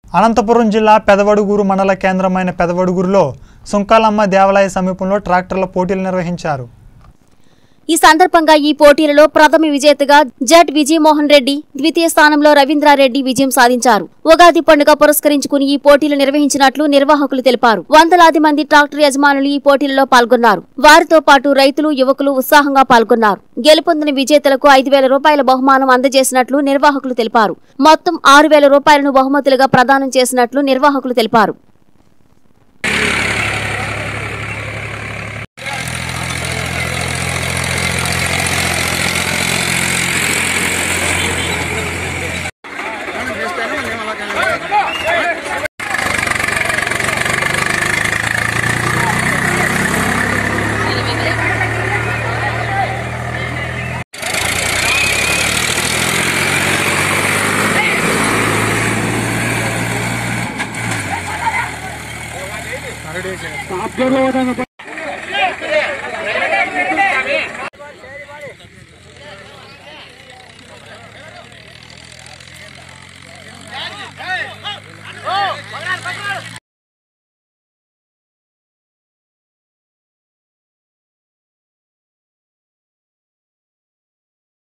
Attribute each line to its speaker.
Speaker 1: అనంతపురం జిల్లా పెదవడుగూరు మండల కేంద్రమైన పెదవడుగూరులో సుంకాలమ్మ దేవాలయ సమీపంలో ట్రాక్టర్ల పోటీలు నిర్వహించారు
Speaker 2: ఈ సందర్భంగా ఈ పోటీలలో ప్రథమ విజేతగా జట్ విజయమోహన్ రెడ్డి ద్వితీయ స్థానంలో రవీంద్రారెడ్డి విజయం సాధించారు ఉగాది పండుగ పురస్కరించుకుని ఈ పోటీలు నిర్వహించినట్లు నిర్వాహకులు తెలిపారు వందలాది మంది ట్రాక్టర్ యజమానులు ఈ పోటీలలో పాల్గొన్నారు వారితో పాటు రైతులు యువకులు ఉత్సాహంగా పాల్గొన్నారు గెలుపొందిన విజేతలకు ఐదు వేల రూపాయల బహుమానం అందజేసినట్లు నిర్వాహకులు తెలిపారు మొత్తం ఆరు వేల రూపాయలను బహుమతులుగా ప్రదానం చేసినట్లు నిర్వాహకులు తెలిపారు
Speaker 3: టాప్ గేర్ లో పోతాను